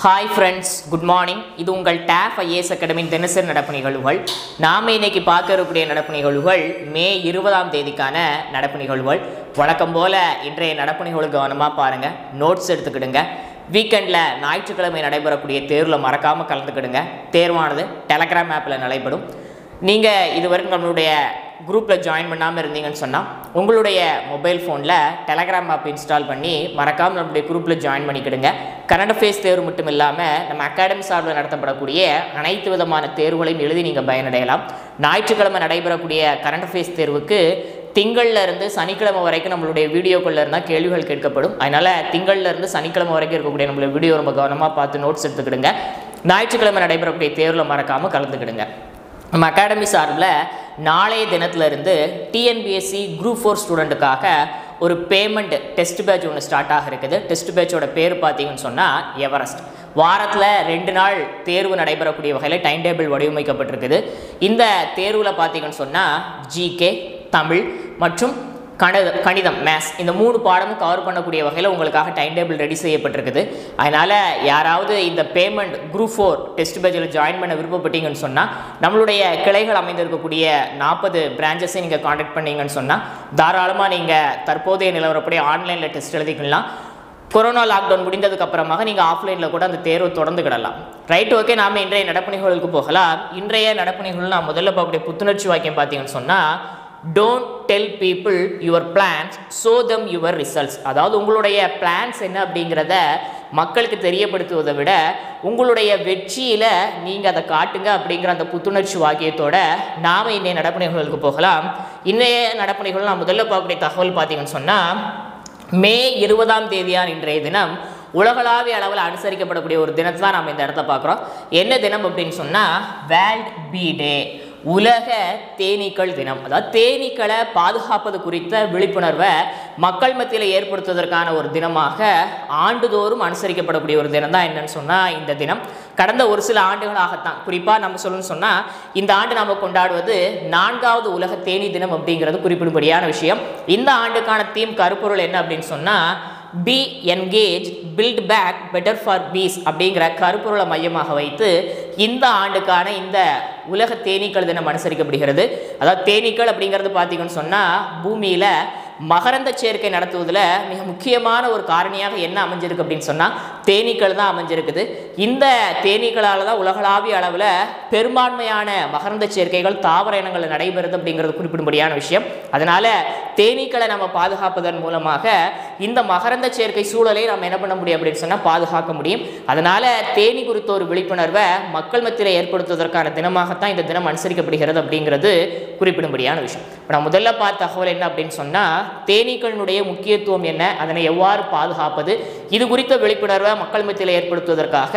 hi friends good morning இது உங்கள் tape IAS அகாடமியின் தினசரி நடப்பு நிகழ்வுகள் நாம் இன்னைக்கு பார்க்க இருக்கக்கூடிய நடப்பு நிகழ்வுகள் மே இருபதாம் தேதிக்கான நடப்பு நிகழ்வுகள் வழக்கம் போல் இன்றைய நடப்பு நிகழ்வு கவனமாக பாருங்கள் நோட்ஸ் எடுத்துக்கிடுங்க வீக்கெண்டில் ஞாயிற்றுக்கிழமை நடைபெறக்கூடிய தேர்வில் மறக்காமல் கலந்துக்கிடுங்க தேர்வானது டெலகிராம் ஆப்பில் நடைபெறும் நீங்கள் இதுவரைக்கும் நம்மளுடைய குரூப்பில் ஜாயின் பண்ணாமல் இருந்தீங்கன்னு சொன்னால் உங்களுடைய மொபைல் ஃபோனில் டெலகிராம் ஆப் இன்ஸ்டால் பண்ணி மறக்காமல் நம்மளுடைய குரூப்பில் ஜாயின் பண்ணிக்கிடுங்க கன்னட ஃபேஸ் தேர்வு மட்டும் இல்லாமல் நம்ம அகாடமி சார்பில் நடத்தப்படக்கூடிய அனைத்து விதமான தேர்வுகளையும் எழுதி நீங்கள் பயனடையலாம் ஞாயிற்றுக்கிழமை நடைபெறக்கூடிய கரண்ட் ஃபேஸ் தேர்வுக்கு திங்கள்ல இருந்து சனிக்கிழமை வரைக்கும் நம்மளுடைய வீடியோக்குள்ள இருந்தால் கேள்விகள் கேட்கப்படும் அதனால திங்கள்ல இருந்து சனிக்கிழமை வரைக்கும் இருக்கக்கூடிய நம்மளுடைய வீடியோ ரொம்ப கவனமாக பார்த்து நோட்ஸ் எடுத்துக்கிடுங்க ஞாயிற்றுக்கிழமை நடைபெறக்கூடிய தேர்வில் மறக்காமல் கலந்துக்கிடுங்க நம்ம அகாடமி சார்பில் நாளைய தினத்திலிருந்து டிஎன்பிஎஸ்சி குரூப் ஃபோர் ஸ்டூடெண்ட்டுக்காக ஒரு பேமெண்ட் டெஸ்ட் பேட்ச் ஒன்று ஸ்டார்ட் ஆக இருக்குது டெஸ்ட் பேட்சோட பேர் பார்த்தீங்கன்னு சொன்னால் எவரெஸ்ட் வாரத்தில் ரெண்டு நாள் தேர்வு நடைபெறக்கூடிய வகையில் டைம் டேபிள் வடிவமைக்கப்பட்டிருக்குது இந்த தேர்வில் பார்த்தீங்கன்னு சொன்னால் ஜிகே தமிழ் மற்றும் கணித கணிதம் மேத்ஸ் இந்த மூணு பாடமும் கவர் பண்ணக்கூடிய வகையில் உங்களுக்காக டைம் டேபிள் ரெடி செய்யப்பட்டிருக்குது அதனால் யாராவது இந்த பேமெண்ட் குரூப் ஃபோர் டெஸ்ட் பேஜில் ஜாயின் பண்ண விருப்பப்பட்டீங்கன்னு சொன்னால் நம்மளுடைய கிளைகள் அமைந்திருக்கக்கூடிய நாற்பது பிரான்ச்சஸை நீங்கள் காண்டாக்ட் பண்ணீங்கன்னு சொன்னால் தாராளமாக நீங்கள் தற்போதைய நிலவரப்படி ஆன்லைனில் டெஸ்ட் எழுதிக்கலாம் கொரோனா லாக்டவுன் முடிந்ததுக்கு அப்புறமாக நீங்கள் ஆஃப்லைனில் கூட அந்த தேர்வு தொடர்ந்துக்கிடலாம் ரைட் ஓகே நாம் இன்றைய நடப்பு நிகழ்வுக்கு போகலாம் இன்றைய நடப்பு நிகழ்வு நான் முதல்ல பார்க்கக்கூடிய புத்துணர்ச்சி வாக்கியம் பார்த்தீங்கன்னு சொன்னால் don't tell people your plans show them your results அதாவது உங்களுடைய பிளான்ஸ் என்ன அப்படிங்கிறத மக்களுக்கு தெரியப்படுத்துவதை விட உங்களுடைய வெற்றியில் நீங்கள் அதை காட்டுங்க அப்படிங்கிற அந்த புத்துணர்ச்சி வாக்கியத்தோட நாம் இன்றைய நடப்பு நிகழ்வுகளுக்கு போகலாம் இன்றைய நடப்பு நிகழ்வு நான் முதல்ல பார்க்கக்கூடிய தகவல் பார்த்தீங்கன்னு சொன்னால் மே இருபதாம் தேதியான இன்றைய தினம் உலகளாவிய அளவில் அனுசரிக்கப்படக்கூடிய ஒரு தினத்தை தான் நம்ம இந்த இடத்த பார்க்குறோம் என்ன தினம் அப்படின்னு சொன்னால் வேர்ல்ட் பீ டே உலக தேனீக்கள் தினம் அதாவது தேனீக்களை பாதுகாப்பது குறித்த விழிப்புணர்வை மக்கள் மத்தியில் ஏற்படுத்துவதற்கான ஒரு தினமாக ஆண்டுதோறும் அனுசரிக்கப்படக்கூடிய ஒரு தினம் தான் என்னன்னு சொன்னால் இந்த தினம் கடந்த ஒரு சில ஆண்டுகளாகத்தான் குறிப்பாக நம்ம சொல்லணும்னு சொன்னால் இந்த ஆண்டு நம்ம கொண்டாடுவது நான்காவது உலக தேனி தினம் அப்படிங்கிறது குறிப்பிடும்படியான விஷயம் இந்த ஆண்டுக்கான தீம் கருப்பொருள் என்ன அப்படின்னு சொன்னால் be engage build back better for peace அப்படிங்கிற கருப்பொருளை மையமாக வைத்து இந்த ஆண்டுக்கான இந்த உலக தேனீக்கள் தினம் அனுசரிக்கப்படுகிறது அதாவது தேனீக்கள் அப்படிங்கிறது பார்த்தீங்கன்னு சொன்னால் பூமியில் மகரந்த சேர்க்கை நடத்துவதில் மிக முக்கியமான ஒரு காரணியாக என்ன அமைஞ்சிருக்கு அப்படின்னு சொன்னால் தேனீக்கள் தான் அமைஞ்சிருக்குது இந்த தேனீக்களால் தான் உலகளாவிய அளவில் பெரும்பான்மையான மகரந்த சேர்க்கைகள் தாவர இனங்கள் நடைபெறுது அப்படிங்கிறது குறிப்பிடும்படியான விஷயம் அதனால் தேனீக்களை நம்ம பாதுகாப்பதன் மூலமாக இந்த மகரந்த சேர்க்கை சூழலை நம்ம என்ன பண்ண முடியும் அப்படின்னு சொன்னால் பாதுகாக்க முடியும் அதனால் தேனி குறித்த ஒரு விழிப்புணர்வை மக்கள் மத்தியில் ஏற்படுத்துவதற்கான தினமாகத்தான் இந்த தினம் அனுசரிக்கப்படுகிறது அப்படிங்கிறது குறிப்பிடும்படியான விஷயம் இப்போ நான் முதல்ல பார்த்த தகவல் என்ன அப்படின்னு சொன்னால் தேனீக்களினுடைய முக்கியத்துவம் என்ன அதனை எவ்வாறு பாதுகாப்பது இது குறித்த விழிப்புணர்வை மக்கள் மத்தியில் ஏற்படுத்துவதற்காக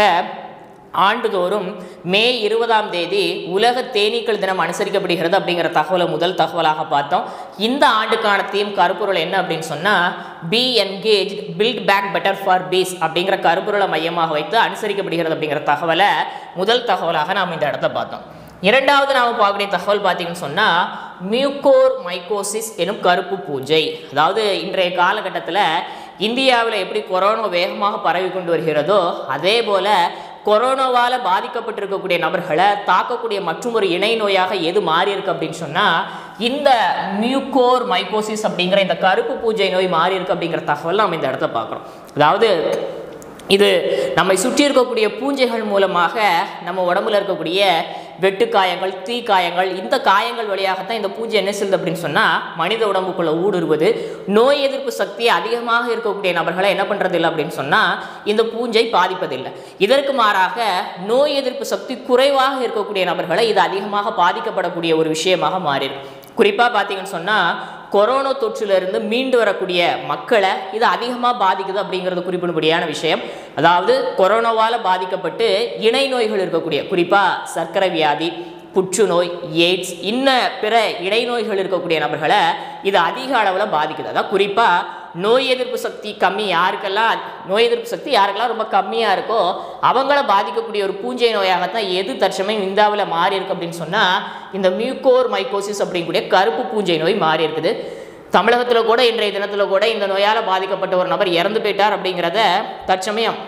ஆண்டுதோறும் மே இருபதாம் தேதி உலக தேனீக்கள் தினம் அனுசரிக்கப்படுகிறது அப்படிங்கிற தகவலை முதல் தகவலாக பார்த்தோம் இந்த ஆண்டுக்கான தீம் கருப்பொருள் என்ன அப்படின்னு சொன்னால் be engage build back better for peace அப்படிங்கிற கருப்பொருளை மையமாக வைத்து அனுசரிக்கப்படுகிறது அப்படிங்கிற தகவலை முதல் தகவலாக நாம் இந்த இடத்த பார்த்தோம் இரண்டாவது நாம் பார்க்கக்கூடிய தகவல் பார்த்தீங்கன்னு சொன்னால் மியூகோர் மைக்கோசிஸ் எனும் கருப்பு பூஞ்சை அதாவது இன்றைய காலகட்டத்தில் இந்தியாவில் எப்படி கொரோனா வேகமாக பரவி கொண்டு வருகிறதோ அதே போல் கொரோனாவால் பாதிக்கப்பட்டிருக்கக்கூடிய நபர்களை தாக்கக்கூடிய மற்றும் ஒரு இணை நோயாக எது மாறி இருக்கு அப்படின்னு சொன்னால் இந்த மியூகோர் மைக்கோசிஸ் அப்படிங்கிற இந்த கருப்பு பூஜை நோய் மாறி இருக்கு அப்படிங்கிற தகவல் நம்ம இந்த இடத்த பார்க்குறோம் அதாவது இது நம்மை சுற்றி இருக்கக்கூடிய பூஞ்சைகள் மூலமாக நம்ம உடம்புல இருக்கக்கூடிய வெட்டுக்காயங்கள் தீக்காயங்கள் இந்த காயங்கள் வழியாகத்தான் இந்த பூஞ்சை என்ன செல்லுது அப்படின்னு சொன்னால் மனித உடம்புக்குள்ள ஊடுருவது நோய் எதிர்ப்பு சக்தி அதிகமாக இருக்கக்கூடிய நபர்களை என்ன பண்ணுறது இல்லை அப்படின்னு சொன்னால் இந்த பூஞ்சை பாதிப்பதில்லை இதற்கு மாறாக நோய் எதிர்ப்பு சக்தி குறைவாக இருக்கக்கூடிய நபர்களை இது அதிகமாக பாதிக்கப்படக்கூடிய ஒரு விஷயமாக மாறிடும் குறிப்பாக பார்த்தீங்கன்னு சொன்னால் கொரோனா தொற்றிலிருந்து மீண்டு வரக்கூடிய மக்களை இது அதிகமாக பாதிக்குது அப்படிங்கிறது குறிப்பிடும்படியான விஷயம் அதாவது கொரோனாவால் பாதிக்கப்பட்டு இணை நோய்கள் இருக்கக்கூடிய குறிப்பாக சர்க்கரை வியாதி புற்றுநோய் எய்ட்ஸ் இன்ன பிற இடைநோய்கள் இருக்கக்கூடிய நபர்களை இது அதிக அளவில் பாதிக்குது அதான் குறிப்பாக நோய் எதிர்ப்பு சக்தி கம்மி யாருக்கெல்லாம் நோய் எதிர்ப்பு சக்தி யாருக்கெல்லாம் ரொம்ப கம்மியாக இருக்கோ அவங்கள பாதிக்கக்கூடிய ஒரு பூஞ்சை நோயாகத்தான் எது தற்சமயம் இந்தியாவில் மாறி இருக்கு அப்படின்னு சொன்னால் இந்த மியூகோர் மைக்கோசிஸ் அப்படிங்கக்கூடிய கருப்பு பூஞ்சை நோய் மாறி இருக்குது தமிழகத்தில் கூட இன்றைய தினத்தில் கூட இந்த நோயால் பாதிக்கப்பட்ட ஒரு நபர் இறந்து போயிட்டார் அப்படிங்கிறத தற்சமயம்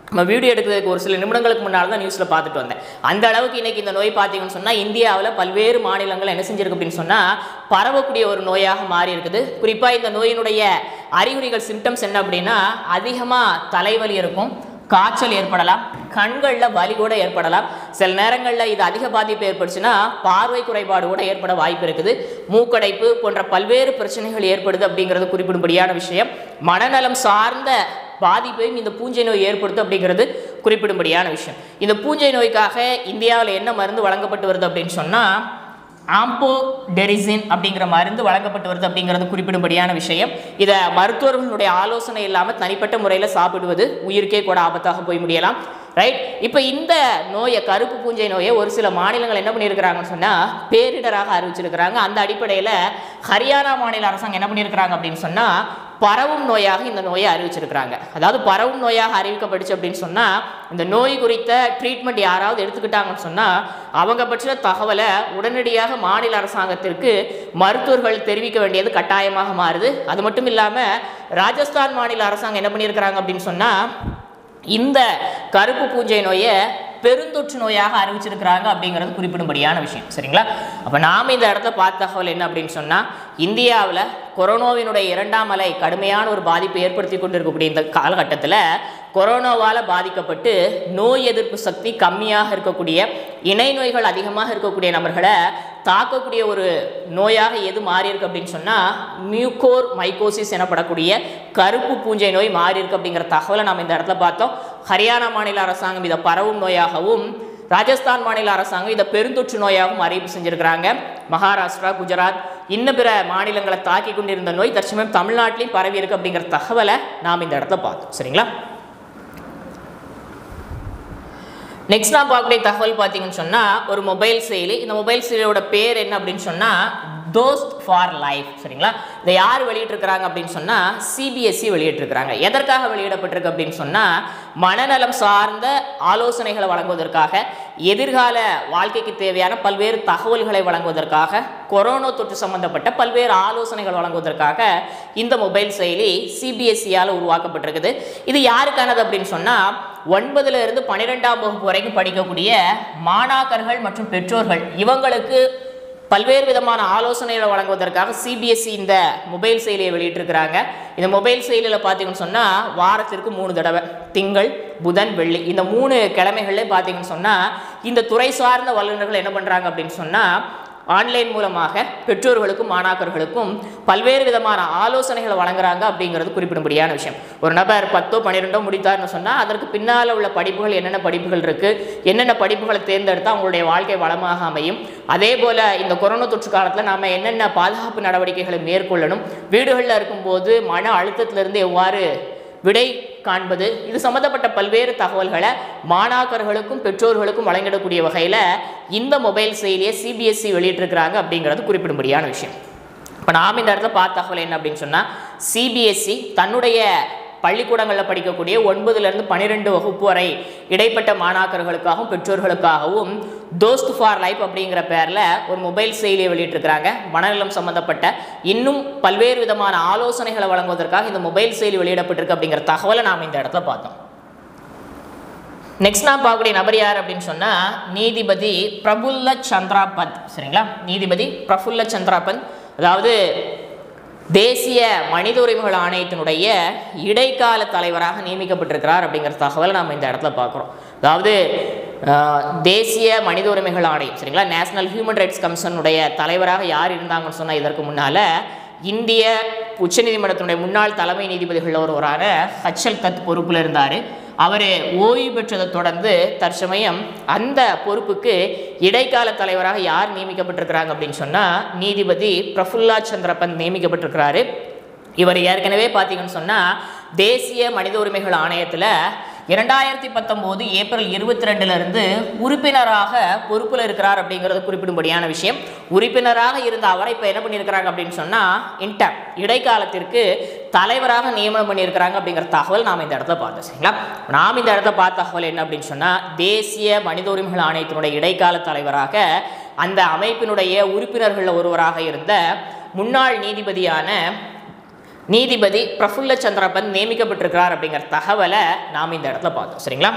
நம்ம வீடியோ எடுக்கிறதுக்கு ஒரு சில நிமிடங்களுக்கு முன்னால் தான் நியூஸில் பார்த்துட்டு வந்தேன் அந்த அளவுக்கு இன்னைக்கு இந்த நோய் பார்த்தீங்கன்னு சொன்னால் இந்தியாவில் பல்வேறு மாநிலங்கள் என்ன செஞ்சிருக்கு அப்படின்னு சொன்னால் பரவக்கூடிய ஒரு நோயாக மாறி இருக்குது குறிப்பாக இந்த நோயினுடைய அறிகுறிகள் சிம்டம்ஸ் என்ன அப்படின்னா அதிகமாக தலைவலி இருக்கும் காய்ச்சல் ஏற்படலாம் கண்களில் வலி கூட ஏற்படலாம் சில நேரங்களில் இது அதிக பாதிப்பு ஏற்பட்டுச்சுன்னா பார்வை குறைபாடு கூட ஏற்பட வாய்ப்பு இருக்குது மூக்கடைப்பு போன்ற பல்வேறு பிரச்சனைகள் ஏற்படுது அப்படிங்கிறது குறிப்பிடும்படியான விஷயம் மனநலம் சார்ந்த பாதிப்பையும் இந்த பூஞ்சை நோய் ஏற்படுத்தும் அப்படிங்கிறது குறிப்பிடும்படியான விஷயம் இந்த பூஞ்சை நோய்க்காக இந்தியாவில் என்ன மருந்து வழங்கப்பட்டு வருது அப்படின்னு சொன்னால் ஆம்போடெரிசின் அப்படிங்கிற மருந்து வழங்கப்பட்டு வருது அப்படிங்கிறது குறிப்பிடும்படியான விஷயம் இதை மருத்துவர்களுடைய ஆலோசனை இல்லாமல் தனிப்பட்ட முறையில் சாப்பிடுவது உயிருக்கே கூட ஆபத்தாக போய் முடியலாம் ரைட் இப்போ இந்த நோயை கருப்பு பூஞ்சை நோயை ஒரு சில மாநிலங்கள் என்ன பண்ணியிருக்கிறாங்கன்னு சொன்னால் பேரிடராக அறிவிச்சிருக்கிறாங்க அந்த அடிப்படையில் ஹரியானா மாநில அரசாங்கம் என்ன பண்ணியிருக்கிறாங்க அப்படின்னு சொன்னால் பரவும் நோயாக இந்த நோயை அறிவிச்சிருக்கிறாங்க அதாவது பரவும் நோயாக அறிவிக்கப்பட்டுச்சு அப்படின்னு சொன்னால் இந்த நோய் குறித்த ட்ரீட்மெண்ட் யாராவது எடுத்துக்கிட்டாங்கன்னு சொன்னால் அவங்க பற்றின தகவலை உடனடியாக மாநில அரசாங்கத்திற்கு மருத்துவர்கள் தெரிவிக்க வேண்டியது கட்டாயமாக மாறுது அது மட்டும் இல்லாமல் ராஜஸ்தான் மாநில அரசாங்கம் என்ன பண்ணியிருக்கிறாங்க அப்படின்னு சொன்னால் இந்த கருப்பு பூஞ்சை நோயை பெருந்தொற்று நோயாக அறிவிச்சிருக்கிறாங்க அப்படிங்கிறது குறிப்பிடும்படியான விஷயம் சரிங்களா அப்போ நாம் இந்த இடத்த பார்த்த தகவல் என்ன அப்படின்னு சொன்னால் இந்தியாவில் கொரோனாவினுடைய இரண்டாம் அலை கடுமையான ஒரு பாதிப்பை ஏற்படுத்தி கொண்டிருக்கக்கூடிய இந்த காலகட்டத்தில் கொரோனாவால் பாதிக்கப்பட்டு நோய் எதிர்ப்பு சக்தி கம்மியாக இருக்கக்கூடிய இணை நோய்கள் அதிகமாக இருக்கக்கூடிய நபர்களை தாக்கக்கூடிய ஒரு நோயாக எது மாறி இருக்கு அப்படின்னு சொன்னால் மியூகோர் மைக்கோசிஸ் எனப்படக்கூடிய கருப்பு பூஞ்சை நோய் மாறி இருக்கு அப்படிங்கிற தகவலை நாம் இந்த இடத்துல பார்த்தோம் ஹரியானா மாநில அரசாங்கம் இதை பரவும் நோயாகவும் ராஜஸ்தான் மாநில அரசாங்கம் இதை பெருந்தொற்று நோயாகவும் அறிவிப்பு செஞ்சிருக்கிறாங்க மகாராஷ்டிரா குஜராத் இன்னும் பிற மாநிலங்களை தாக்கி கொண்டிருந்த நோய் தற்சமயம் தமிழ்நாட்டிலையும் பரவி இருக்கு அப்படிங்கிற தகவலை நாம் இந்த இடத்துல பார்த்தோம் சரிங்களா நெக்ஸ்ட் நான் பார்க்கக்கூடிய தகவல் பார்த்தீங்கன்னு சொன்னால் ஒரு மொபைல் செயலி இந்த மொபைல் செயலியோட பேர் என்ன அப்படின்னு சொன்னால் தோஸ்ட் ஃபார் லைஃப் சரிங்களா இதை யார் வெளியிட்டிருக்கிறாங்க அப்படின்னு சொன்னால் சிபிஎஸ்சி வெளியிட்டிருக்கிறாங்க எதற்காக வெளியிடப்பட்டிருக்கு அப்படின்னு சொன்னால் மனநலம் சார்ந்த ஆலோசனைகளை வழங்குவதற்காக எதிர்கால வாழ்க்கைக்கு தேவையான பல்வேறு தகவல்களை வழங்குவதற்காக கொரோனா தொற்று சம்பந்தப்பட்ட பல்வேறு ஆலோசனைகள் வழங்குவதற்காக இந்த மொபைல் செயலி சிபிஎஸ்சியால் உருவாக்கப்பட்டிருக்குது இது யாருக்கானது அப்படின்னு சொன்னால் ஒன்பதுல இருந்து பன்னிரெண்டாம் வகுப்பு வரைக்கும் படிக்கக்கூடிய மாணாக்கர்கள் மற்றும் பெற்றோர்கள் இவங்களுக்கு பல்வேறு விதமான ஆலோசனைகளை வழங்குவதற்காக சிபிஎஸ்சி இந்த மொபைல் செயலியை வெளியிட்டிருக்கிறாங்க இந்த மொபைல் செயலியில் பார்த்தீங்கன்னு சொன்னால் வாரத்திற்கு மூணு தடவை திங்கள் புதன் வெள்ளி இந்த மூணு கிழமைகள்ல பார்த்தீங்கன்னு சொன்னால் இந்த துறை சார்ந்த வல்லுநர்கள் என்ன பண்ணுறாங்க அப்படின்னு சொன்னால் ஆன்லைன் மூலமாக பெற்றோர்களுக்கும் மாணாக்கர்களுக்கும் பல்வேறு விதமான ஆலோசனைகளை வழங்குறாங்க அப்படிங்கிறது குறிப்பிடும்படியான விஷயம் ஒரு நபர் பத்தோ பன்னிரெண்டோ முடித்தார்னு சொன்னால் அதற்கு பின்னால் உள்ள படிப்புகள் என்னென்ன படிப்புகள் இருக்குது என்னென்ன படிப்புகளை தேர்ந்தெடுத்தால் அவங்களுடைய வாழ்க்கை வளமாக அமையும் அதே போல் இந்த கொரோனா தொற்று காலத்தில் நாம் என்னென்ன பாதுகாப்பு நடவடிக்கைகளை மேற்கொள்ளணும் வீடுகளில் இருக்கும்போது மன அழுத்தத்திலிருந்து எவ்வாறு விடை காண்பது இது சம்மந்தப்பட்ட பல்வேறு தகவல்களை மாணாக்கர்களுக்கும் பெற்றோர்களுக்கும் வழங்கிடக்கூடிய வகையில் இந்த மொபைல் செயலியை சிபிஎஸ்சி வெளியிட்டிருக்கிறாங்க அப்படிங்கிறது குறிப்பிடும்படியான விஷயம் இப்போ நாம் இந்த இடத்துல பார்த்த தகவல் என்ன அப்படின்னு சொன்னால் சிபிஎஸ்சி தன்னுடைய பள்ளிக்கூடங்களில் படிக்கக்கூடிய ஒன்பதுலேருந்து பன்னிரெண்டு வகுப்பு வரை இடைப்பட்ட மாணாக்கர்களுக்காகவும் பெற்றோர்களுக்காகவும் தோஸ்த் ஃபார் லைஃப் அப்படிங்கிற பேரில் ஒரு மொபைல் செயலியை வெளியிட்டிருக்கிறாங்க மனநலம் சம்பந்தப்பட்ட இன்னும் பல்வேறு விதமான ஆலோசனைகளை வழங்குவதற்காக இந்த மொபைல் செயலி வெளியிடப்பட்டிருக்கு அப்படிங்கிற தகவலை நாம் இந்த இடத்துல பார்த்தோம் நெக்ஸ்ட் நான் பார்க்கக்கூடிய நபர் யார் அப்படின்னு சொன்னால் நீதிபதி பிரபுல்ல சந்திராபந்த் சரிங்களா நீதிபதி பிரபுல்ல சந்திராபந்த் அதாவது தேசிய மனித உரிமைகள் ஆணையத்தினுடைய இடைக்கால தலைவராக நியமிக்கப்பட்டிருக்கிறார் அப்படிங்கிற தகவலை நாம் இந்த இடத்துல பார்க்குறோம் அதாவது ஆஹ், தேசிய மனித உரிமைகள் ஆணையம் சரிங்களா நேஷனல் ஹியூமன் ரைட்ஸ் கமிஷனுடைய தலைவராக யார் இருந்தாங்கன்னு சொன்னால் இதற்கு முன்னால் இந்திய உச்சநீதிமன்றத்தினுடைய முன்னாள் தலைமை நீதிபதிகளில் ஒருவரான ஹச்சல் கத் பொறுப்பில் இருந்தார் அவர் ஓய்வு பெற்றதை தொடர்ந்து தற்சமயம் அந்த பொறுப்புக்கு இடைக்கால தலைவராக யார் நியமிக்கப்பட்டிருக்கிறாங்க அப்படின்னு சொன்னால் நீதிபதி பிரஃபுல்லா சந்திரபந்த் நியமிக்கப்பட்டிருக்கிறாரு இவர் ஏற்கனவே பார்த்தீங்கன்னு சொன்னால் தேசிய மனித உரிமைகள் ஆணையத்தில் இரண்டாயிரத்தி பத்தொம்போது ஏப்ரல் இருபத்தி ரெண்டுலேருந்து உறுப்பினராக பொறுப்பில் இருக்கிறார் அப்படிங்கிறது குறிப்பிடும்படியான விஷயம் உறுப்பினராக இருந்த அவரை இப்போ என்ன பண்ணியிருக்கிறாங்க அப்படின்னு சொன்னால் இன்டர் இடைக்காலத்திற்கு தலைவராக நியமனம் பண்ணியிருக்கிறாங்க அப்படிங்கிற தகவல் நாம் இந்த இடத்துல பார்த்தோம் சரிங்களா நாம் இந்த இடத்துல பார்த்த தகவல் என்ன அப்படின்னு சொன்னால் தேசிய மனித உரிமைகள் ஆணையத்தினுடைய இடைக்கால தலைவராக அந்த அமைப்பினுடைய உறுப்பினர்களில் ஒருவராக இருந்த முன்னாள் நீதிபதியான நீதிபதி பிரஃபுல்ல சந்திரபந்த் நியமிக்கப்பட்டிருக்கிறார் அப்படிங்கிற தகவலை நாம் இந்த இடத்துல பார்த்தோம் சரிங்களா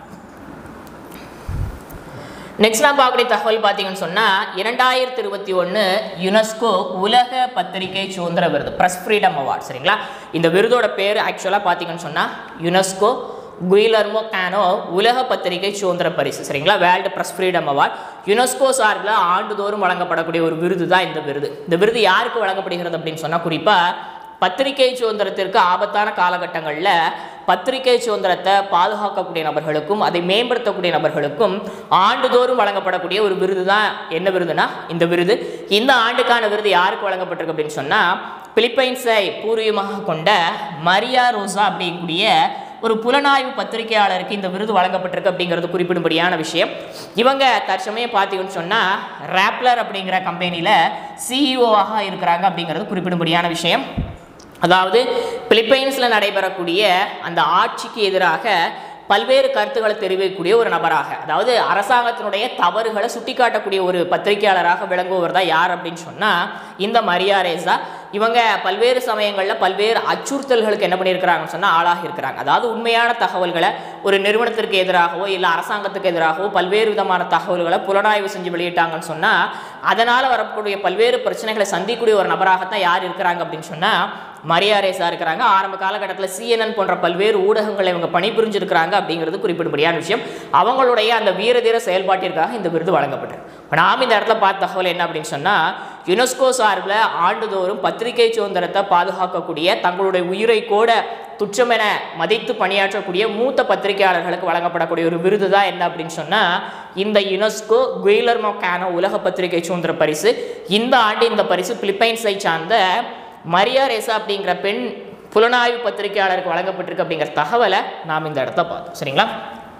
நெக்ஸ்ட் நான் பார்க்கக்கூடிய தகவல் பார்த்தீங்கன்னு சொன்னால் இரண்டாயிரத்தி இருபத்தி ஒன்று யுனெஸ்கோ உலக பத்திரிகை சுதந்திர விருது ப்ரெஸ் ஃப்ரீடம் அவார்ட் சரிங்களா இந்த விருதோட பேர் ஆக்சுவலாக பார்த்தீங்கன்னு சொன்னால் யுனெஸ்கோ குயிலர்மோ கேனோ உலக பத்திரிகை சுதந்திர பரிசு சரிங்களா world press freedom award UNESCO சார்பில் ஆண்டுதோறும் வழங்கப்படக்கூடிய ஒரு விருது தான் இந்த விருது இந்த விருது யாருக்கு வழங்கப்படுகிறது அப்படின்னு சொன்னால் குறிப்பாக பத்திரிகை சுதந்திரத்திற்கு ஆபத்தான காலகட்டங்களில் பத்திரிகை சுதந்திரத்தை பாதுகாக்கக்கூடிய நபர்களுக்கும் அதை மேம்படுத்தக்கூடிய நபர்களுக்கும் ஆண்டுதோறும் வழங்கப்படக்கூடிய ஒரு விருது தான் என்ன விருதுனா இந்த விருது இந்த ஆண்டுக்கான விருது யாருக்கு வழங்கப்பட்டிருக்கு அப்படின்னு சொன்னால் பிலிப்பைன்ஸை பூர்வீகமாக கொண்ட மரியா ரோசா அப்படிங்கக்கூடிய ஒரு புலனாய்வு பத்திரிகையாளருக்கு இந்த விருது வழங்கப்பட்டிருக்கு அப்படிங்கிறது குறிப்பிடும்படியான விஷயம் இவங்க தற்சமயம் பார்த்தீங்கன்னு சொன்னால் ரேப்லர் அப்படிங்கிற கம்பெனியில் சிஇஓவாக இருக்கிறாங்க அப்படிங்கிறது குறிப்பிடும்படியான விஷயம் அதாவது பிலிப்பைன்ஸில் நடைபெறக்கூடிய அந்த ஆட்சிக்கு எதிராக பல்வேறு கருத்துக்களை தெரிவிக்கக்கூடிய ஒரு நபராக அதாவது அரசாங்கத்தினுடைய தவறுகளை சுட்டிக்காட்டக்கூடிய ஒரு பத்திரிகையாளராக விளங்குபவர் தான் யார் அப்படின்னு சொன்னால் இந்த மரியா ரேசா இவங்க பல்வேறு சமயங்களில் பல்வேறு அச்சுறுத்தல்களுக்கு என்ன பண்ணியிருக்கிறாங்கன்னு சொன்னால் ஆளாகி இருக்கிறாங்க அதாவது உண்மையான தகவல்களை ஒரு நிறுவனத்திற்கு எதிராகவோ இல்லை அரசாங்கத்துக்கு எதிராகவோ பல்வேறு விதமான தகவல்களை புலனாய்வு செஞ்சு வெளியிட்டாங்கன்னு சொன்னால் அதனால் வரக்கூடிய பல்வேறு பிரச்சனைகளை சந்திக்கக்கூடிய ஒரு நபராகத்தான் யார் இருக்கிறாங்க அப்படின்னு சொன்னால் மரியாரேஸா இருக்கிறாங்க ஆரம்ப காலகட்டத்தில் சிஎன்என் போன்ற பல்வேறு ஊடகங்களை இவங்க பணிபுரிஞ்சிருக்கிறாங்க அப்படிங்கிறது குறிப்பிடும்படியான விஷயம் அவங்களுடைய அந்த வீரதீர செயல்பாட்டிற்காக இந்த விருது வழங்கப்பட்டது இப்போ நாம் இந்த இடத்துல பார்த்த தகவல் என்ன அப்படின்னு சொன்னால் யுனெஸ்கோ சார்பில் ஆண்டுதோறும் பத்திரிகை சுதந்திரத்தை பாதுகாக்கக்கூடிய தங்களுடைய உயிரை கூட துச்சமென மதித்து பணியாற்றக்கூடிய மூத்த பத்திரிகையாளர்களுக்கு வழங்கப்படக்கூடிய ஒரு விருது தான் என்ன அப்படின்னு சொன்னால் இந்த யுனெஸ்கோ குயிலர்மோ கேனோ உலக பத்திரிகை சுதந்திர பரிசு இந்த ஆண்டு இந்த பரிசு பிலிப்பைன்ஸை சார்ந்த மரியா ரேசா அப்படிங்கிற பெண் புலனாய்வு பத்திரிகையாளருக்கு வழங்கப்பட்டிருக்கு அப்படிங்கிற தகவலை நாம் இந்த இடத்த பார்த்தோம் சரிங்களா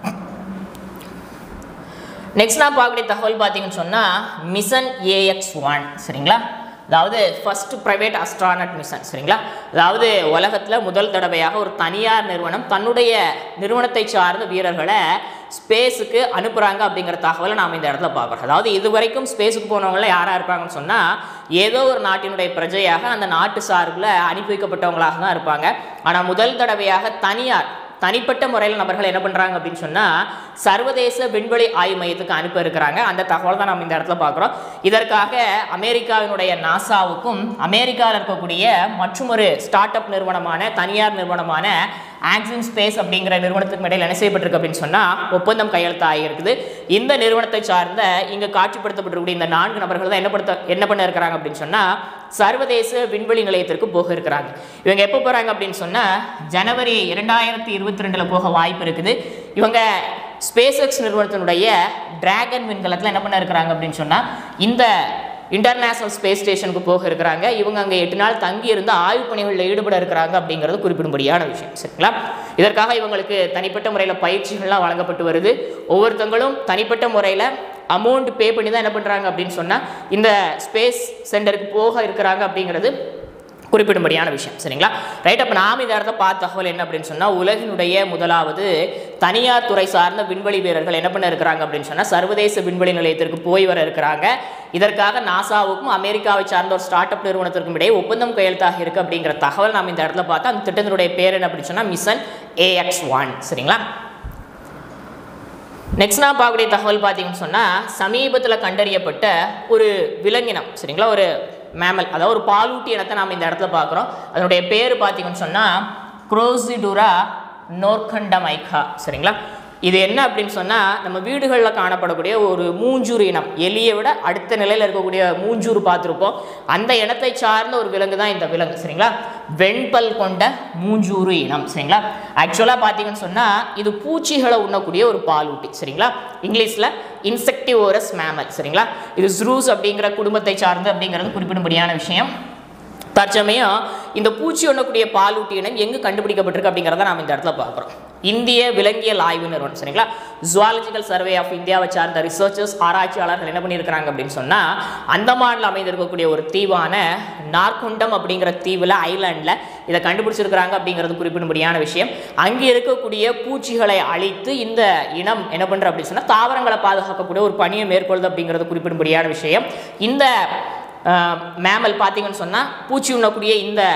நெக்ஸ்ட் நான் பார்க்கக்கூடிய தகவல் பார்த்தீங்கன்னு சொன்னால் மிஷன் ஏஎக்ஸ் ஒன் சரிங்களா அதாவது ஃபர்ஸ்ட் ப்ரைவேட் அஸ்ட்ரானட் மிஷன் சரிங்களா அதாவது உலகத்தில் முதல் தடவையாக ஒரு தனியார் நிறுவனம் தன்னுடைய நிறுவனத்தை சார்ந்த வீரர்களை ஸ்பேஸுக்கு அனுப்புகிறாங்க அப்படிங்கிற தகவலை நாம் இந்த இடத்துல பார்க்குறோம் அதாவது இது வரைக்கும் ஸ்பேஸுக்கு போனவங்களாம் யாராக இருப்பாங்கன்னு சொன்னால் ஏதோ ஒரு நாட்டினுடைய பிரஜையாக அந்த நாட்டு சார்பில் அனுப்பி வைக்கப்பட்டவங்களாக தான் இருப்பாங்க ஆனால் முதல் தடவையாக தனியார் தனிப்பட்ட முறையில் நபர்கள் என்ன பண்ணுறாங்க அப்படின்னு சொன்னால் சர்வதேச விண்வெளி ஆய்வு மையத்துக்கு அனுப்ப இருக்கிறாங்க அந்த தகவல் தான் நம்ம இந்த இடத்துல பார்க்குறோம் இதற்காக அமெரிக்காவினுடைய நாசாவுக்கும் அமெரிக்காவில் இருக்கக்கூடிய மற்றும் ஒரு ஸ்டார்ட் அப் நிறுவனமான தனியார் நிறுவனமான ஆக்சிம் ஸ்பேஸ் அப்படிங்கிற நிறுவனத்துக்கு இடையில் என்ன செய்யப்பட்டிருக்கு அப்படின்னு சொன்னால் ஒப்பந்தம் கையெழுத்து ஆகியிருக்குது இந்த நிறுவனத்தை சார்ந்த இங்கே காட்சிப்படுத்தப்பட்டிருக்கக்கூடிய இந்த நான்கு நபர்கள் தான் என்ன படுத்த என்ன பண்ண இருக்கிறாங்க அப்படின்னு சொன்னால் சர்வதேச விண்வெளி நிலையத்திற்கு போக இருக்கிறாங்க இவங்க எப்போ போகிறாங்க அப்படின்னு சொன்னால் ஜனவரி இரண்டாயிரத்தி இருபத்தி ரெண்டில் போக வாய்ப்பு இருக்குது இவங்க ஸ்பேஸ் எக்ஸ் நிறுவனத்தினுடைய டிராகன் விண்கலத்தில் என்ன பண்ண இருக்கிறாங்க அப்படின்னு சொன்னால் இந்த இன்டர்நேஷனல் ஸ்பேஸ் ஸ்டேஷனுக்கு போக இருக்கிறாங்க இவங்க அங்கே எட்டு நாள் தங்கி இருந்து ஆய்வு பணிகளில் ஈடுபட இருக்கிறாங்க அப்படிங்கிறது குறிப்பிடும்படியான விஷயம் சரிங்களா இதற்காக இவங்களுக்கு தனிப்பட்ட முறையில் பயிற்சிகள்லாம் வழங்கப்பட்டு வருது ஒவ்வொருத்தங்களும் தனிப்பட்ட முறையில் அமௌண்ட் பே பண்ணி தான் என்ன பண்ணுறாங்க அப்படின்னு சொன்னால் இந்த ஸ்பேஸ் சென்டருக்கு போக இருக்கிறாங்க அப்படிங்கிறது குறிப்பிடும்படியான விஷயம் சரிங்களா ரைட் அப்போ நாம் இந்த இடத்த பார்த்த தகவல் என்ன அப்படின்னு சொன்னால் உலகினுடைய முதலாவது தனியார் துறை சார்ந்த விண்வெளி வீரர்கள் என்ன பண்ண இருக்கிறாங்க அப்படின்னு சொன்னால் சர்வதேச விண்வெளி நிலையத்திற்கு போய் வர இருக்கிறாங்க இதற்காக நாசாவுக்கும் அமெரிக்காவை சார்ந்த ஒரு ஸ்டார்ட் அப் நிறுவனத்திற்கும் இடையே ஒப்பந்தம் கையெழுத்தாக இருக்குது அப்படிங்கிற தகவல் நாம் இந்த இடத்துல பார்த்தா அந்த திட்டத்தினுடைய பேர் என்ன அப்படின்னு சொன்னால் மிஷன் ஏஎக்ஸ் ஒன் சரிங்களா நெக்ஸ்ட் நான் பார்க்கக்கூடிய தகவல் பார்த்தீங்கன்னு சொன்னால் சமீபத்தில் கண்டறியப்பட்ட ஒரு விலங்கினம் சரிங்களா ஒரு மேமல் அதாவது ஒரு பாலூட்டி இனத்தை நாம் இந்த இடத்துல பார்க்குறோம் அதனுடைய பேர் பார்த்தீங்கன்னு சொன்னால் குரோசிடுரா நோர்கண்டமைக்கா சரிங்களா இது என்ன அப்படின்னு சொன்னால் நம்ம வீடுகளில் காணப்படக்கூடிய ஒரு மூஞ்சூர் இனம் எலியை விட அடுத்த நிலையில் இருக்கக்கூடிய மூஞ்சூர் பார்த்துருப்போம் அந்த இனத்தை சார்ந்த ஒரு விலங்கு தான் இந்த விலங்கு சரிங்களா வெண்பல் கொண்ட மூஞ்சூறு இனம் சரிங்களா ஆக்சுவலாக பார்த்தீங்கன்னு சொன்னால் இது பூச்சிகளை உண்ணக்கூடிய ஒரு பாலூட்டி சரிங்களா இங்கிலீஷில் இன்செக்டிவோரஸ் மேமல் சரிங்களா இது ஸ்ரூஸ் அப்படிங்கிற குடும்பத்தை சார்ந்து அப்படிங்கிறது குறிப்பிடும்படியான விஷயம் தற்சமயம் இந்த பூச்சி உண்ணக்கூடிய பாலூட்டி இனம் எங்கு கண்டுபிடிக்கப்பட்டிருக்கு அப்படிங்கிறத நாம் இந்த இடத்துல பார்க்குறோம் இந்திய விலங்கியல் ஆய்வு நிறுவனம் சரிங்களா ஜுவாலஜிக்கல் சர்வே ஆஃப் இந்தியாவை சார்ந்த ரிசர்ச்சர்ஸ் ஆராய்ச்சியாளர்கள் என்ன பண்ணியிருக்கிறாங்க அப்படின்னு சொன்னால் அந்தமானில் அமைந்திருக்கக்கூடிய ஒரு தீவான நார்குண்டம் அப்படிங்கிற தீவில் ஐலாண்டில் இதை கண்டுபிடிச்சிருக்கிறாங்க அப்படிங்கிறது குறிப்பிடும்படியான விஷயம் அங்கே இருக்கக்கூடிய பூச்சிகளை அழித்து இந்த இனம் என்ன பண்ணுற அப்படின்னு சொன்னால் தாவரங்களை பாதுகாக்கக்கூடிய ஒரு பணியை மேற்கொள்ளுது அப்படிங்கிறது குறிப்பிடும்படியான விஷயம் இந்த மேமல் பார்த்தீங்கன்னு சொன்னால் பூச்சி உண்ணக்கூடிய இந்த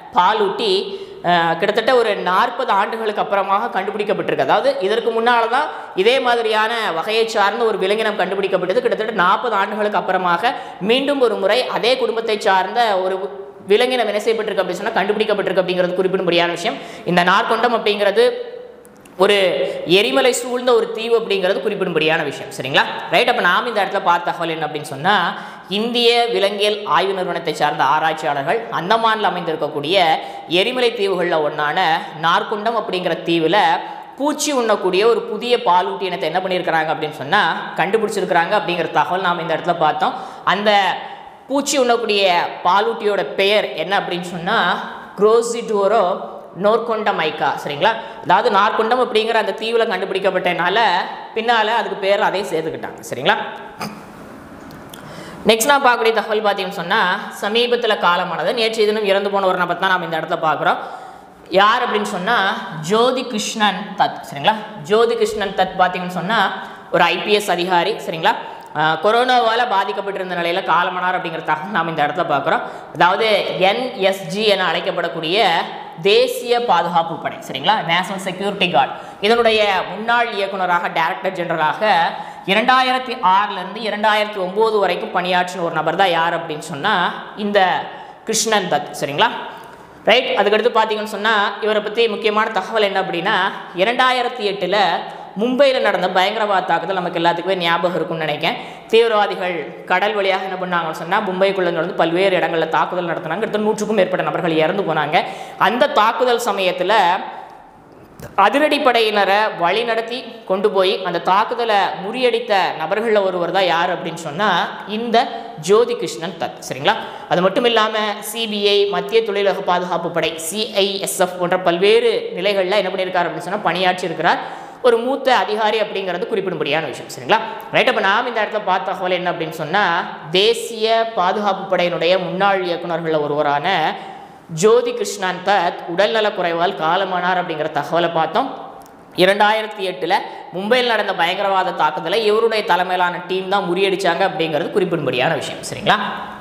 பாலூட்டி அஹ், கிட்டத்தட்ட ஒரு நாற்பது ஆண்டுகளுக்கு அப்புறமாக கண்டுபிடிக்கப்பட்டிருக்கு அதாவது இதற்கு முன்னால் தான் இதே மாதிரியான வகையை சார்ந்த ஒரு விலங்கினம் கண்டுபிடிக்கப்பட்டது கிட்டத்தட்ட நாற்பது ஆண்டுகளுக்கு அப்புறமாக மீண்டும் ஒரு முறை அதே குடும்பத்தை சார்ந்த ஒரு விலங்கினம் என்ன செய்யப்பட்டிருக்கு அப்படின்னு சொன்னால் கண்டுபிடிக்கப்பட்டிருக்கு அப்படிங்கிறது குறிப்பிடும்படியான விஷயம் இந்த நார்கொண்டம் அப்படிங்கிறது ஒரு எரிமலை சூழ்ந்த ஒரு தீவு அப்படிங்கிறது குறிப்பிடும்படியான விஷயம் சரிங்களா ரைட் அப்போ நாம் இந்த இடத்துல பார்த்த தகவல் என்ன அப்படின்னு சொன்னால் இந்திய விலங்கியல் ஆய்வு நிறுவனத்தை சார்ந்த ஆராய்ச்சியாளர்கள் அந்தமானில் அமைந்திருக்கக்கூடிய எரிமலை தீவுகளில் ஒன்றான நார்குண்டம் அப்படிங்கிற தீவில் பூச்சி உண்ணக்கூடிய ஒரு புதிய பாலூட்டி இனத்தை என்ன பண்ணியிருக்கிறாங்க அப்படின்னு சொன்னால் கண்டுபிடிச்சிருக்கிறாங்க அப்படிங்கிற தகவல் நாம் இந்த இடத்துல பார்த்தோம் அந்த பூச்சி உண்ணக்கூடிய பாலூட்டியோட பெயர் என்ன அப்படின்னு சொன்னால் குரோசிடோரோ நோர்கொண்ட மைக்கா சரிங்களா அதாவது நார்கொண்டம் அப்படிங்கிற அந்த தீவில் கண்டுபிடிக்கப்பட்டனால பின்னால் அதுக்கு பேர் அதே சேர்த்துக்கிட்டாங்க சரிங்களா நெக்ஸ்ட் நான் பார்க்கக்கூடிய தகவல் பார்த்தீங்கன்னு சொன்னால் சமீபத்தில் காலமானது நேற்று தினம் இறந்து போன ஒரு நபர் தான் நாம் இந்த இடத்துல பார்க்குறோம் யார் அப்படின்னு சொன்னால் ஜோதி கிருஷ்ணன் தத் சரிங்களா ஜோதி கிருஷ்ணன் தத் பார்த்தீங்கன்னு சொன்னால் ஒரு ஐபிஎஸ் அதிகாரி சரிங்களா ஆஹ் கொரோனாவால் பாதிக்கப்பட்டிருந்த நிலையில் காலமானார் அப்படிங்கிற தகவல் நாம் இந்த இடத்துல பார்க்குறோம் அதாவது என்எஸ்ஜி என அழைக்கப்படக்கூடிய தேசிய பாதுகாப்பு படை சரிங்களா நேஷனல் செக்யூரிட்டி கார்டு இதனுடைய முன்னாள் இயக்குனராக டைரக்டர் ஜெனரலாக இரண்டாயிரத்தி ஆறிலிருந்து இரண்டாயிரத்தி ஒம்பது வரைக்கும் பணியாற்றின ஒரு நபர் தான் யார் அப்படின்னு சொன்னால் இந்த கிருஷ்ணன் தத் சரிங்களா ரைட் அதுக்கடுத்து பார்த்தீங்கன்னு சொன்னால் இவரை பற்றி முக்கியமான தகவல் என்ன அப்படின்னா இரண்டாயிரத்தி எட்டில் மும்பையில் நடந்த பயங்கரவாத தாக்குதல் நமக்கு எல்லாத்துக்குமே ஞாபகம் இருக்கும்னு நினைக்கிறேன் தீவிரவாதிகள் கடல் வழியாக என்ன பண்ணாங்கன்னு சொன்னால் மும்பைக்குள்ளே நடந்து பல்வேறு இடங்களில் தாக்குதல் நடத்தினாங்க கிட்டத்தட்ட நூற்றுக்கும் மேற்பட்ட நபர்கள் இறந்து போனாங்க அந்த தாக்குதல் சமயத்தில் அதிரடிப்படையினரை வழி நடத்தி கொண்டு போய் அந்த தாக்குதலை முறியடித்த நபர்களில் ஒருவர் தான் யார் அப்படின்னு சொன்னால் இந்த ஜோதி கிருஷ்ணன் தத் சரிங்களா அது மட்டும் இல்லாமல் சிபிஐ மத்திய தொழிலக பாதுகாப்பு படை சிஐஎஸ்எஃப் போன்ற பல்வேறு நிலைகளில் என்ன பண்ணியிருக்காரு அப்படின்னு சொன்னால் பணியாற்றி இருக்கிறார் ஒரு மூத்த அதிகாரி அப்படிங்கிறது குறிப்பிடும்படியான விஷயம் சரிங்களா ரைட் அப்போ நாம் இந்த இடத்துல பார்த்த தகவல் என்ன அப்படின்னு சொன்னால் தேசிய பாதுகாப்பு படையினுடைய முன்னாள் இயக்குநர்களில் ஒருவரான ஜோதி கிருஷ்ணன் தத் உடல்நலக் குறைவால் காலமானார் அப்படிங்கிற தகவலை பார்த்தோம் இரண்டாயிரத்தி எட்டில் மும்பையில் நடந்த பயங்கரவாத தாக்குதலை இவருடைய தலைமையிலான டீம் தான் முறியடிச்சாங்க அப்படிங்கிறது குறிப்பிடும்படியான விஷயம் சரிங்களா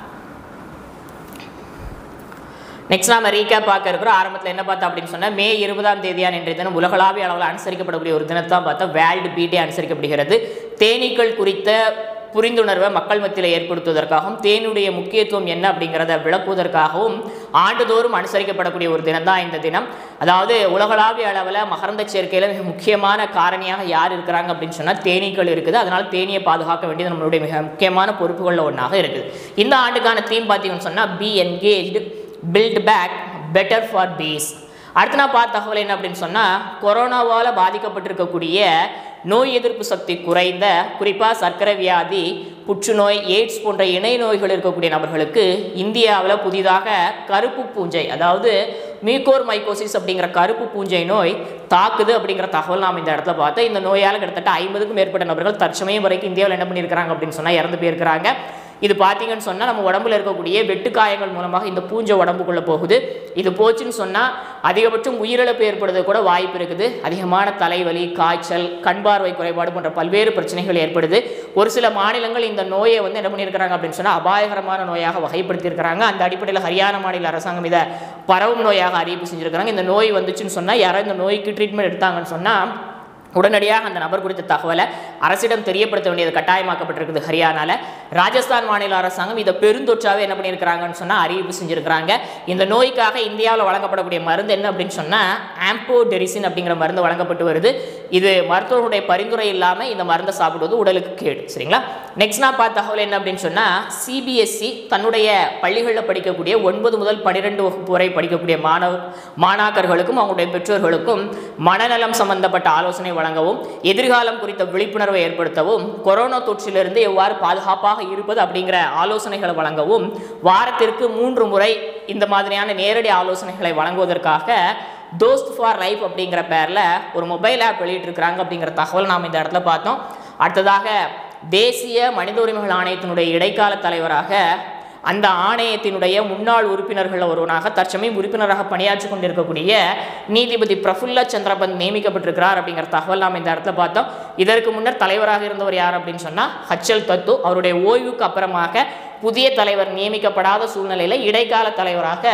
நெக்ஸ்ட் நாம ரீகேப் பார்க்க இருக்கிறோம் ஆரம்பத்தில் என்ன பார்த்தோம் அப்படின்னு சொன்னால் மே இருபதாம் தேதியான இன்றைய தினம் உலகளாவிய அளவில் அனுசரிக்கப்படக்கூடிய ஒரு தினத்தை தான் பார்த்தா வேர்ல்டு பீடே அனுசரிக்கப்படுகிறது தேனீக்கள் குறித்த புரிந்துணர்வை மக்கள் மத்தியில் ஏற்படுத்துவதற்காகவும் தேனுடைய முக்கியத்துவம் என்ன அப்படிங்கிறத விளக்குவதற்காகவும் ஆண்டுதோறும் அனுசரிக்கப்படக்கூடிய ஒரு தினம் தான் இந்த தினம் அதாவது உலகளாவிய அளவில் மகரந்த சேர்க்கையில் மிக முக்கியமான காரணியாக யார் இருக்கிறாங்க அப்படின்னு சொன்னால் தேனீக்கள் இருக்குது அதனால் தேனியை பாதுகாக்க வேண்டியது நம்மளுடைய மிக முக்கியமான பொறுப்புகளில் ஒன்றாக இருக்குது இந்த ஆண்டுக்கான தீம் பார்த்தீங்கன்னு சொன்னால் be engaged build back better for peace அடுத்து நான் பார்த்த தகவல் என்ன அப்படின்னு சொன்னால் கொரோனாவால் பாதிக்கப்பட்டிருக்கக்கூடிய நோய் எதிர்ப்பு சக்தி குறைந்த குறிப்பாக சர்க்கரை வியாதி புற்றுநோய் எய்ட்ஸ் போன்ற இணை நோய்கள் இருக்கக்கூடிய நபர்களுக்கு இந்தியாவில் புதிதாக கருப்பு பூஞ்சை அதாவது மீகோர் மைக்கோசிஸ் அப்படிங்கிற கருப்பு பூஞ்சை நோய் தாக்குது அப்படிங்கிற தகவல் நாம் இந்த இடத்துல பார்த்தோம் இந்த நோயால் கிட்டத்தட்ட ஐம்பதுக்கும் மேற்பட்ட நபர்கள் தற்சமயம் வரைக்கும் இந்தியாவில் என்ன பண்ணியிருக்கிறாங்க அப்படின்னு சொன்னால் இறந்து போயிருக்கிறாங்க இது பார்த்தீங்கன்னு சொன்னால் நம்ம உடம்புல இருக்கக்கூடிய வெட்டுக்காயங்கள் மூலமாக இந்த பூஞ்சை உடம்புக்குள்ளே போகுது இது போச்சுன்னு சொன்னால் அதிகபட்சம் உயிரிழப்பு ஏற்படுறது கூட வாய்ப்பு இருக்குது அதிகமான தலைவலி காய்ச்சல் கண் பார்வை குறைபாடு போன்ற பல்வேறு பிரச்சனைகள் ஏற்படுது ஒரு சில மாநிலங்கள் இந்த நோயை வந்து என்ன பண்ணியிருக்கிறாங்க அப்படின்னு சொன்னால் அபாயகரமான நோயாக வகைப்படுத்தியிருக்கிறாங்க அந்த அடிப்படையில் ஹரியானா மாநில அரசாங்கம் இதை பரவும் நோயாக அறிவிப்பு செஞ்சுருக்கிறாங்க இந்த நோய் வந்துச்சுன்னு சொன்னால் யாராவது இந்த நோய்க்கு ட்ரீட்மெண்ட் எடுத்தாங்கன்னு சொன்னால் உடனடியாக அந்த நபர் குறித்த தகவலை அரசிடம் தெரியப்படுத்த வேண்டியது கட்டாயமாக்கப்பட்டிருக்குது ஹரியானால ராஜஸ்தான் மாநில அரசாங்கம் இதை பெருந்தொற்றாவே என்ன பண்ணியிருக்கிறாங்கன்னு சொன்னால் அறிவிப்பு செஞ்சுருக்கிறாங்க இந்த நோய்க்காக இந்தியாவில் வழங்கப்படக்கூடிய மருந்து என்ன அப்படின்னு சொன்னால் ஆம்போடெரிசின் அப்படிங்கிற மருந்து வழங்கப்பட்டு வருது இது மருத்துவர்களுடைய பரிந்துரை இல்லாமல் இந்த மருந்தை சாப்பிடுவது உடலுக்கு கேடு சரிங்களா நெக்ஸ்ட் நான் பார்த்த தகவல் என்ன அப்படின்னு சொன்னால் சிபிஎஸ்சி தன்னுடைய பள்ளிகளில் படிக்கக்கூடிய ஒன்பது முதல் பன்னிரெண்டு வகுப்பு வரை படிக்கக்கூடிய மாணவ மாணாக்கர்களுக்கும் அவங்களுடைய பெற்றோர்களுக்கும் மனநலம் சம்பந்தப்பட்ட ஆலோசனை வழங்கவும் எதிர்காலம் குறித்த விழிப்புணர்வை ஏற்படுத்தவும் கொரோனா தொற்றிலிருந்து எவ்வாறு பாதுகாப்பாக இருப்பது அப்படிங்கிற ஆலோசனைகளை வழங்கவும் வாரத்திற்கு மூன்று முறை இந்த மாதிரியான நேரடி ஆலோசனைகளை வழங்குவதற்காக தோஸ்த் ஃபார் லைஃப் அப்படிங்கிற பேரில் ஒரு மொபைல் ஆப் வெளியிட்டிருக்கிறாங்க அப்படிங்கிற தகவல் நாம் இந்த இடத்துல பார்த்தோம் அடுத்ததாக தேசிய மனித உரிமைகள் ஆணையத்தினுடைய இடைக்கால தலைவராக அந்த ஆணையத்தினுடைய முன்னாள் உறுப்பினர்கள் ஒருவனாக தற்சமயம் உறுப்பினராக பணியாற்றி கொண்டிருக்கக்கூடிய நீதிபதி பிரஃபுல்ல சந்திரபந்த் நியமிக்கப்பட்டிருக்கிறார் அப்படிங்கிற தகவல் நாம் இந்த இடத்துல பார்த்தோம் இதற்கு முன்னர் தலைவராக இருந்தவர் யார் அப்படின்னு சொன்னால் ஹச்சல் தத்து அவருடைய ஓய்வுக்கு அப்புறமாக புதிய தலைவர் நியமிக்கப்படாத சூழ்நிலையில் இடைக்கால தலைவராக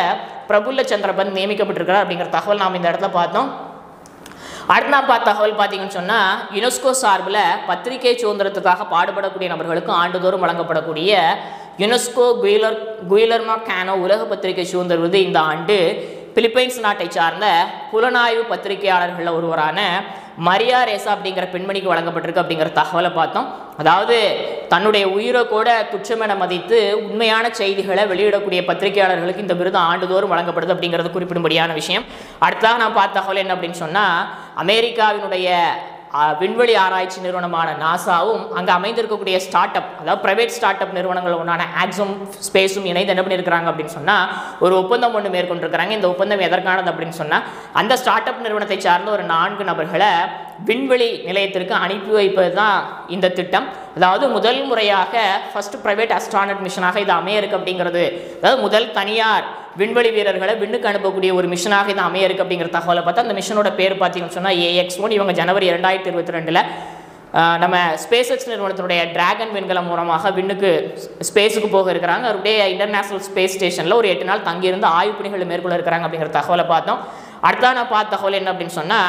பிரபுல்ல சந்திரபந்த் நியமிக்கப்பட்டிருக்கிறார் அப்படிங்கிற தகவல் நாம் இந்த இடத்துல பார்த்தோம் அடுத்த நாம் பார்த்த தகவல் பார்த்தீங்கன்னு சொன்னால் யுனெஸ்கோ சார்பில் பத்திரிகை சுதந்திரத்துக்காக பாடுபடக்கூடிய நபர்களுக்கு ஆண்டுதோறும் வழங்கப்படக்கூடிய யுனெஸ்கோ குயிலர் குயிலர்மா கேனோ உலக பத்திரிகை சுதந்திர விருது இந்த ஆண்டு பிலிப்பைன்ஸ் நாட்டை சார்ந்த புலனாய்வு பத்திரிகையாளர்களில் ஒருவரான மரியா ரேசா அப்படிங்கிற பெண்மணிக்கு வழங்கப்பட்டிருக்கு அப்படிங்கிற தகவலை பார்த்தோம் அதாவது தன்னுடைய உயிரை கூட குற்றமென மதித்து உண்மையான செய்திகளை வெளியிடக்கூடிய பத்திரிகையாளர்களுக்கு இந்த விருது ஆண்டுதோறும் வழங்கப்படுது அப்படிங்கிறது குறிப்பிடும்படியான விஷயம் அடுத்ததாக நான் பார்த்த தகவல் என்ன அப்படின்னு சொன்னால் அமெரிக்காவினுடைய அஹ், விண்வெளி ஆராய்ச்சி நிறுவனமான நாசாவும் அங்கே அமைந்திருக்கக்கூடிய ஸ்டார்ட் அப் அதாவது பிரைவேட் ஸ்டார்ட் அப் நிறுவனங்கள் ஒன்றான ஆக்ஸும் ஸ்பேஸும் இணைந்து என்ன பண்ணியிருக்கிறாங்க அப்படின்னு சொன்னால் ஒரு ஒப்பந்தம் ஒன்று மேற்கொண்டிருக்கிறாங்க இந்த ஒப்பந்தம் எதற்கானது அப்படின்னு சொன்னால் அந்த ஸ்டார்ட் அப் நிறுவனத்தை சார்ந்த ஒரு நான்கு நபர்களை விண்வெளி நிலையத்திற்கு அனுப்பி வைப்பது தான் இந்த திட்டம் அதாவது முதல் முறையாக ஃபர்ஸ்ட் பிரைவேட் அஸ்ட்ரானட் மிஷனாக இது அமைய இருக்கு அப்படிங்கிறது அதாவது முதல் தனியார் விண்வெளி வீரர்களை விண்ணுக்கு அனுப்பக்கூடிய ஒரு மிஷனாக இது அமைய இருக்கு அப்படிங்கிற தகவலை பார்த்தா அந்த மிஷனோட பேர் பார்த்தீங்கன்னு சொன்னால் ஏஎக்ஸ் ஒன் இவங்க ஜனவரி ரெண்டாயிரத்தி இருபத்தி ரெண்டில் நம்ம ஸ்பேஸ் எக்ஸ் நிறுவனத்தினுடைய டிராகன் விண்கலம் மூலமாக விண்ணுக்கு ஸ்பேஸுக்கு போக இருக்கிறாங்க அவருடைய இன்டர்நேஷனல் ஸ்பேஸ் ஸ்டேஷனில் ஒரு எட்டு நாள் தங்கியிருந்து ஆய்வு பணிகளை மேற்கொள்ள இருக்கிறாங்க அப்படிங்கிற தகவலை பார்த்தோம் அடுத்தா நான் பார்த்த தகவல் என்ன அப்படின்னு சொன்னால்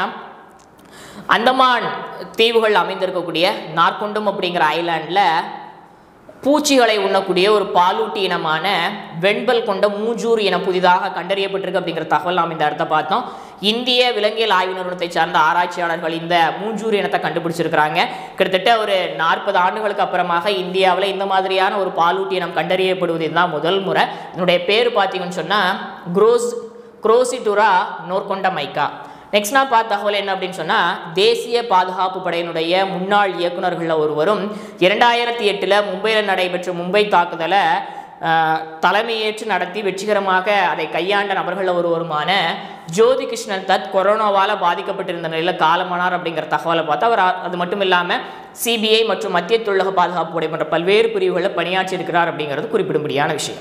அந்தமான் தீவுகள் அமைந்திருக்கக்கூடிய நார்கொண்டம் அப்படிங்கிற ஐலாண்டில் பூச்சிகளை உண்ணக்கூடிய ஒரு பாலூட்டி இனமான வெண்பல் கொண்ட மூஞ்சூர் இனம் புதிதாக கண்டறியப்பட்டிருக்கு அப்படிங்கிற தகவல் நாம் இந்த இடத்த பார்த்தோம் இந்திய விலங்கியல் ஆய்வு நிறுவனத்தை சார்ந்த ஆராய்ச்சியாளர்கள் இந்த மூஞ்சூர் இனத்தை கண்டுபிடிச்சிருக்கிறாங்க கிட்டத்தட்ட ஒரு நாற்பது ஆண்டுகளுக்கு அப்புறமாக இந்தியாவில் இந்த மாதிரியான ஒரு பாலூட்டி இனம் கண்டறியப்படுவது இதுதான் முதல் முறை இதனுடைய பேர் பார்த்தீங்கன்னு சொன்னால் குரோஸ் குரோசிட்டுரா நோர்கொண்ட மைக்கா நெக்ஸ்ட் நான் பார்த்த தகவல் என்ன அப்படின்னு சொன்னால் தேசிய பாதுகாப்பு படையினுடைய முன்னாள் இயக்குநர்களில் ஒருவரும் இரண்டாயிரத்தி எட்டில் மும்பையில் நடைபெற்ற மும்பை தாக்குதலை ஆஹ், தலைமையேற்று நடத்தி வெற்றிகரமாக அதை கையாண்ட நபர்களில் ஒருவருமான ஜோதி கிருஷ்ணன் தத் கொரோனாவால் பாதிக்கப்பட்டிருந்த நிலையில் காலமானார் அப்படிங்கிற தகவலை பார்த்து அவர் அ- அது மட்டும் இல்லாமல் சிபிஐ மற்றும் மத்திய தொழிலக பாதுகாப்பு படை போன்ற பல்வேறு பிரிவுகளில் பணியாற்றி இருக்கிறார் அப்படிங்கிறது குறிப்பிடும்படியான விஷயம்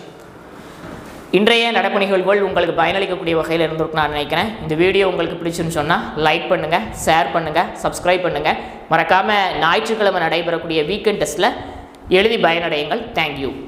இன்றைய நடப்பு நிகழ்வுகள் உங்களுக்கு பயனளிக்கக்கூடிய வகையில் இருந்திருக்கு நான் நினைக்கிறேன் இந்த வீடியோ உங்களுக்கு பிடிச்சுன்னு சொன்னால் லைக் பண்ணுங்கள் ஷேர் பண்ணுங்கள் சப்ஸ்கிரைப் பண்ணுங்கள் மறக்காமல் ஞாயிற்றுக்கிழமை நடைபெறக்கூடிய வீக்கெண்ட் டெஸ்ட்டில் எழுதி பயனடையுங்கள் தேங்க்யூ